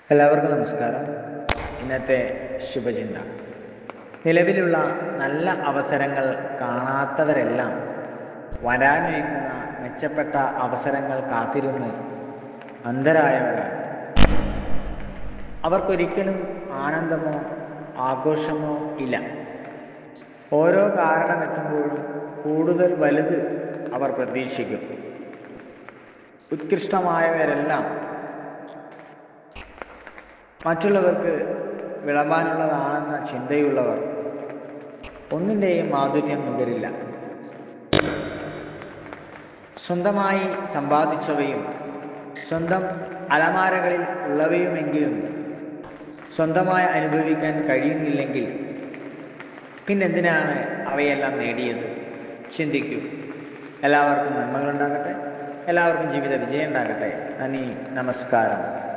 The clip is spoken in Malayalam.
എല്ലാവർക്കും നമസ്കാരം ഇന്നത്തെ ശുഭചിന്ത നിലവിലുള്ള നല്ല അവസരങ്ങൾ കാണാത്തവരെല്ലാം വരാനിരിക്കുന്ന മെച്ചപ്പെട്ട അവസരങ്ങൾ കാത്തിരുന്ന് അന്ധരായവരാണ് അവർക്കൊരിക്കലും ആനന്ദമോ ആഘോഷമോ ഇല്ല ഓരോ കാരണമെത്തുമ്പോഴും കൂടുതൽ വലുത് അവർ പ്രതീക്ഷിക്കും ഉത്കൃഷ്ടമായവരെല്ലാം മറ്റുള്ളവർക്ക് വിളമ്പാനുള്ളതാണെന്ന ചിന്തയുള്ളവർ ഒന്നിൻ്റെയും മാധുര്യം നുകരില്ല സ്വന്തമായി സമ്പാദിച്ചവയും സ്വന്തം അലമാരകളിൽ ഉള്ളവയുമെങ്കിലും സ്വന്തമായി അനുഭവിക്കാൻ കഴിയുന്നില്ലെങ്കിൽ പിന്നെന്തിനാണ് അവയെല്ലാം നേടിയത് ചിന്തിക്കൂ എല്ലാവർക്കും നന്മകളുണ്ടാകട്ടെ എല്ലാവർക്കും ജീവിത വിജയം ഉണ്ടാകട്ടെ നന്ദി നമസ്കാരം